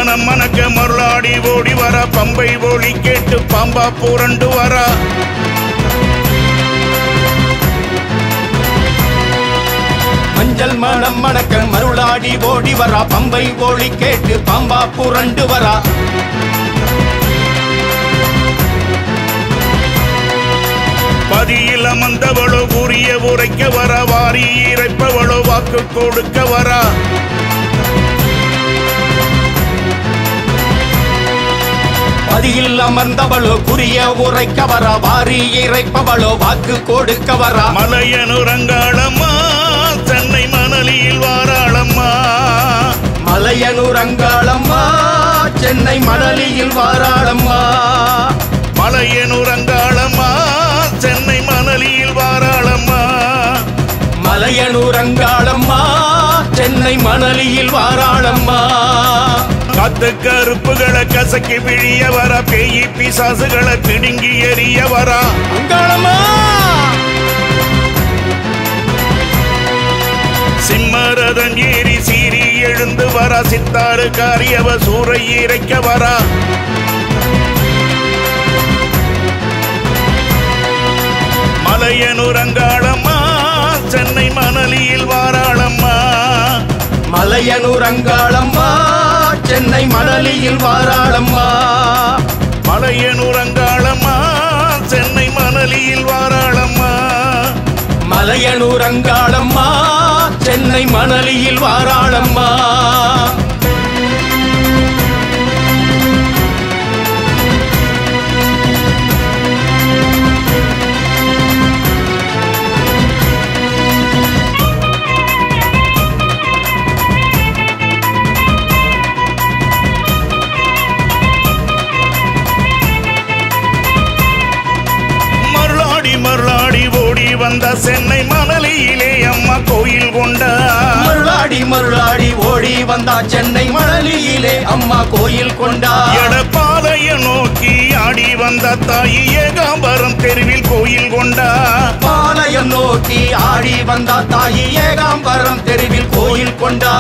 மனம் மணக்க மருளாடி ஓடி வர பம்பை ஒளி கேட்டு பாம்பா புரண்டு வரா மஞ்சள் மணம் மணக்க மருளாடி ஓடி வரா பம்பை ஓடி கேட்டு பாம்பா புரண்டு வரா பதியில் அமர்ந்தவளோ கூறிய உரைக்க வர வாரி இறைப்பவளோ வாக்கு கொடுக்க வரா பதியில் அமர்ந்தவளோ குறிய உரைக்க வரா வாரி இறைப்பவளோ வாக்கு கொடுக்க வரா மலையனுரங்காளம்மா சென்னை மணலியில் வாராளம்மா மலையனூர் அங்காளம்மா சென்னை மணலியில் வாராளம்மா மலையனுரங்காளம்மா சென்னை மணலியில் வாராளம்மா மலையனூர் அங்காளம்மா சென்னை மணலியில் வாராளம்மா காத்து கருப்புகளை கசக்கி விழிய வர பேயி பிசாசுகளை பிடுங்கி எறிய வரா அங்காளம்மா சிம்மரதன் ஏறி சீறி எழுந்து வரா சித்தாறு காரியவ சூறை இறைக்க வரா மலையனுரங்காளம்மா சென்னை மணலியில் வாராளம்மா மலையனூர் அங்காளம்மா சென்னை மணலியில் வாராளம்மா மலையனுரங்காளம்மா சென்னை மணலியில் வாராளம்மா மலையனூர் அங்காளம்மா சென்னை மணலியில் வாராளம்மா மருளாடி மருளாடி ஓடி வந்த சென்னை மணலியிலே அம்மா கோயில் கொண்டா மருளாடி மருளாடி ஓடி வந்தா சென்னை மணலியிலே அம்மா கோயில் கொண்டா எடப்பாதைய நோக்கி ஆடி வந்த தாயி ஏகாம்பரம் தெருவில் கோயில் கொண்டா பாளையம் நோக்கி ஆடி வந்தா தாயி ஏகாம்பரம் தெருவில் கோயில் கொண்டா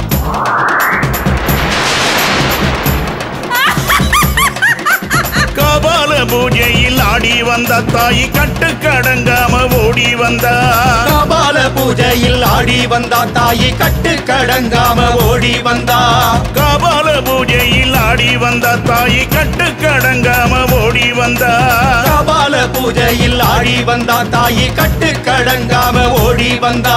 கபால பூஜையில் ஆடி வந்த தாயி கட்டு கடங்காம ஓடி வந்தா கபால பூஜையில் ஆடி வந்தா தாயி கட்டு கடங்காம ஓடி வந்தா கபால பூஜையில் ஆடி வந்த தாயி கட்டு கடங்காம ஓடி வந்தா கபால பூஜையில் ஆடி வந்தா தாயி கட்டு கடங்காம ஓடி வந்தா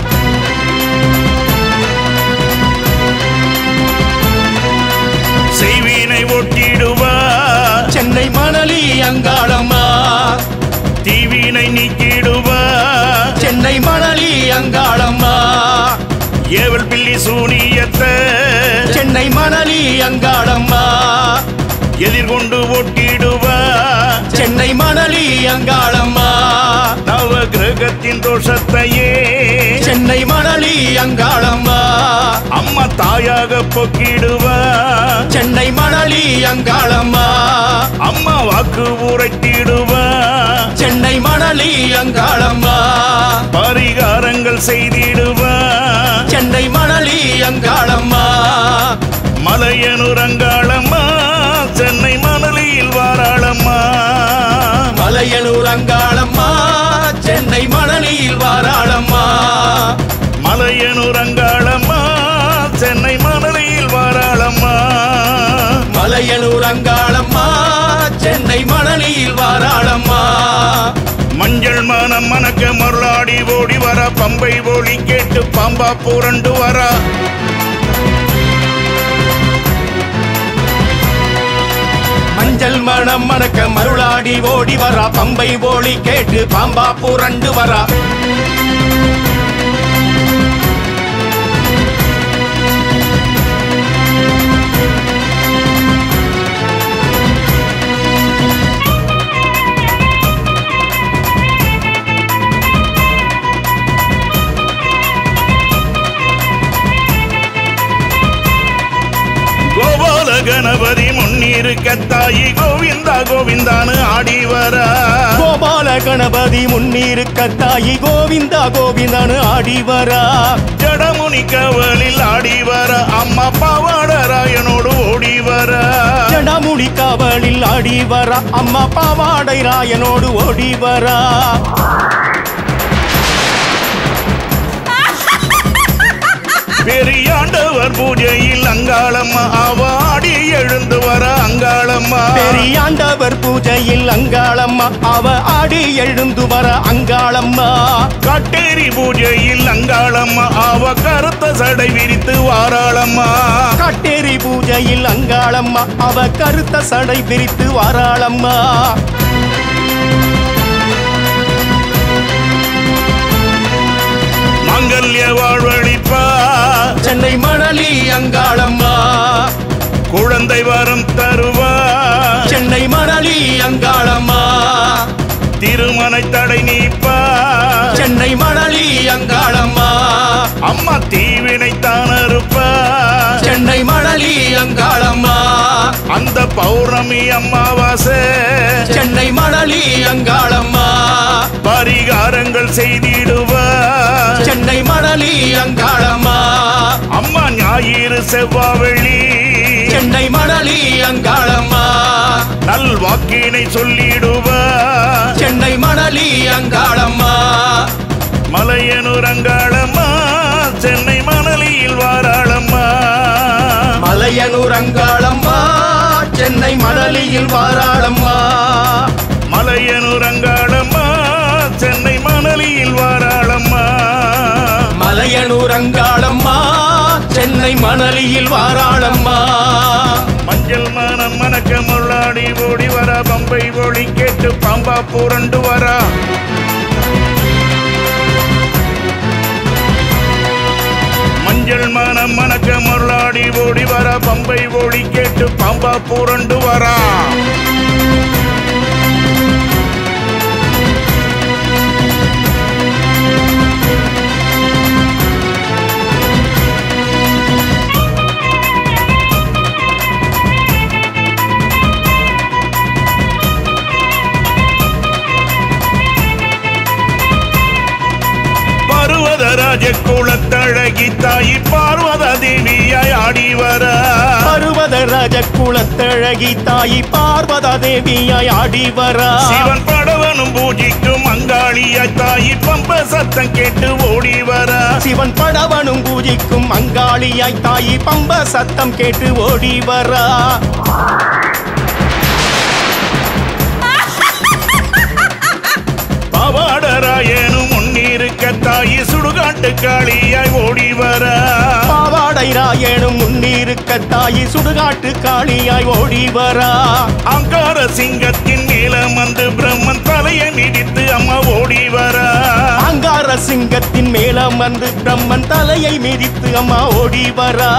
செய்வினை ஒட்டிடுவா சென்னை மணலி அங்காளம்மா தீவினை நீக்கிடுவா சென்னை மணலி அங்காளம்மா ஏவல் பில்லி சூனியத்தை சென்னை மணலி அங்காளம்மா எதிர்கொண்டு ஒட்டிடுவா சென்னை மணலி அங்காளம்மா நவ கிரகத்தின் தோஷத்தையே சென்னை மணலி அங்காளம்மா அம்மா தாயாக பொக்கிடுவா சென்னை மணலி அங்காளம்மா அம்மா வாக்கு உரைத்திடுவா சென்னை மணலி அங்காளம்மா பரிகாரங்கள் செய்திடுவா சென்னை மணலி அங்காளம்மா மலையனுரங்காளம்மா சென்னை மணலியில் வாராளம்மா மலையனூர் அங்காளம்மா சென்னை மணலியில் வாராளம்மா மலையனுரங்காளம்மா சென்னை மணலியில் வாராளம்மா மலையனூர் அங்காளம்மா சென்னை மணலியில் வாராளம்மா மஞ்சள் மனம் மணக்க மருளாடி ஓடி வர பம்பை ஒளி கேட்டு பாம்பா புரண்டு வரா மஞ்சள் மணம் மணக்க மருளாடி ஓடி வரா பம்பை ஓடி கேட்டு பாம்பா புரண்டு வரா கோபால கணபதி முன்னிருக்க தாயி கோவிந்தா கோவிந்தான்னு ஆடி வரா கோபால கணபதி முன்னிருக்க தாயி கோவிந்தா கோவிந்தான்னு ஆடி வரா ஜடமுனி கவலில் ஆடி வர அம்மா பாவாடராயனோடு ஓடி மணமுடி காவலில் ஆடி வரா அம்மா பாவாடை ராயனோடு ஓடி வரா பெரியாண்டவர் பூஜையில் அங்காளம்மா அவாடி எழுந்து வர அங்காளம்மா பெரியாண்டவர் பூஜையில் அங்காளம்மா அவ ஆடி எழுந்து வர அங்காளம்மா கட்டேரி பூஜையில் அங்காளம்மா அவ கருத்த சடை விரித்து வாராளம்மா காட்டேரி பூஜையில் அங்காளம்மா அவ கருத்த சடை பிரித்து வாராளம்மா மங்கல்ய வாழ்வழிப்பா சென்னை மணலி அங்காளம்மா குழந்தை வரம் தருவா சென்னை மணலி அங்காளம்மா திருமணை தடை நீப்பா சென்னை மணலி அங்காளம்மா அம்மா தீவினை தானறுப்பா சென்னை மணலி அங்காளம்மா அந்த பௌர்ணமி அம்மாவாசை சென்னை மணலி அங்காளம்மா பரிகாரங்கள் செய்திடுவா சென்னை மணலி அங்காளம்மா அம்மா ஞாயிறு செவ்வாவெள்ளி சென்னை மணலி அங்காளம்மா நல் வாக்கினை சொல்லிடுவா சென்னை மணலி அங்காளம்மா மலையனூர் அங்காளம்மா சென்னை மணலியில் வாராளம்மா மலையனூர் அங்காளம்மா சென்னை மணலியில் வாராளம்மா மலையனூர் அங்காளம்மா சென்னை மணலியில் வாராளம்மா மலையனூர் அங்காளம்மா சென்னை மணலியில் வாராளம்மா மஞ்சள் மனம் மணக்க முள்ளாடி ஓடி வர பம்பை ஒளி கேட்டு பாம்பா புரண்டு வரா மஞ்சள் மனம் மணக்க முள்ளாடி ஓடி வர பம்பை ஒளி கேட்டு பாம்பா புரண்டு வரா பருவதராஜ குலத்தழகி தாயி பார்வத தேவியாய் ஆடி வர பருவதராஜ குலத்தழகி தாயி பார்வதா தேவியாய் ஆடி வரா சிவன் படவனும் பூஜிக்கும் அங்காளியாய் தாயி பம்ப சத்தம் கேட்டு ஓடி வர சிவன் படவனும் பூஜிக்கும் அங்காளியாய் தாயி பம்ப சத்தம் கேட்டு ஓடி வரா பவாடராயனும் முன்னிருக்க தாயி சுடுகாட்டு காளியாய் ஓடி வர பாவாடை ராயனும் முன்னிருக்க தாயி சுடுகாட்டு காளியாய் ஓடி வரா அங்கார சிங்கத்தின் மேலம் வந்து பிரம்மன் தலையை மிதித்து அம்மா ஓடி வர அங்கார சிங்கத்தின் மேலம் வந்து பிரம்மன் தலையை மிதித்து அம்மா ஓடி வரா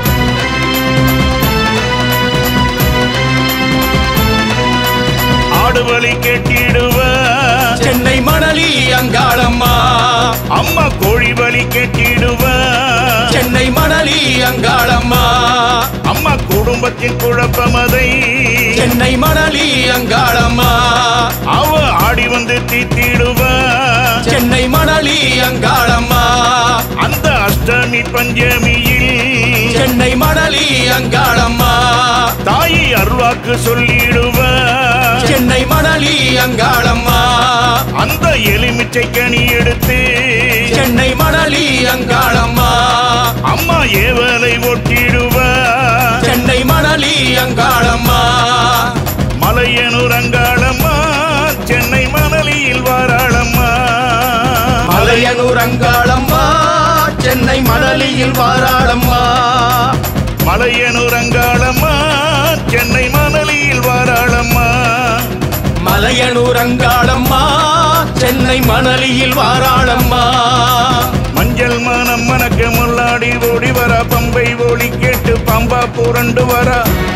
ஆடுவழி கேட்டிடுவ சென்னை மணலி அங்காளம்மா அம்மா கோழி வழி கேட்டிடுவ சென்னை மணலி அங்காளம்மா அம்மா குடும்பத்தின் குழப்பமதை சென்னை மணலி அங்காளம்மா அவ ஆடி வந்து தீத்திடுவ சென்னை மணலி அங்காளம்மா அந்த அஷ்டமி பஞ்சமியில் சென்னை மணலி அங்காளம்மா தாயி அருள்வாக்கு சொல்லிடுவ சென்னை மணலி அங்காளம்மா அந்த எலுமிச்சை கனி எடுத்து சென்னை மணலி அங்காளம்மா அம்மா ஏவலை ஒட்டிடுவ சென்னை மணலி அங்காளம்மா மலையனூர் அங்காளம்மா சென்னை மணலியில் வாராளம்மா மலையனூர் அங்காளம்மா சென்னை மணலியில் வாராளம்மா மலையனூர் அங்காளம்மா சென்னை மணலியில் வாராளம்மா மலையனூர் அங்காளம்மா சென்னை மணலியில் வாராளம்மா மஞ்சள் மனம் மணக்க முள்ளாடி ஓடி வர பம்பை ஒளி கேட்டு பம்பா புரண்டு வர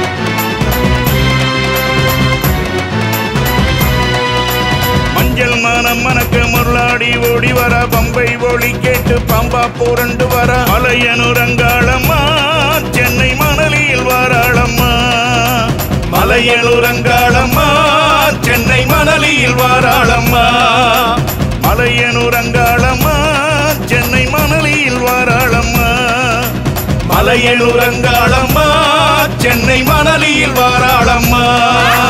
மஞ்சள் மனம் மணக்க முள்ளாடி ஓடி வர பம்பை ஒளி கேட்டு பம்பா புரண்டு வர மலையனூர் அங்காளம்மா சென்னை மணலியில் வாராளம்மா மலையனூர் அங்காளம்மா சென்னை மணலியில் வாராளம்மா மலையனூர் அங்காளம்மா சென்னை மணலியில் வாராளம்மா மலையனூர் அங்காளம்மா சென்னை மணலியில் வாராளம்மா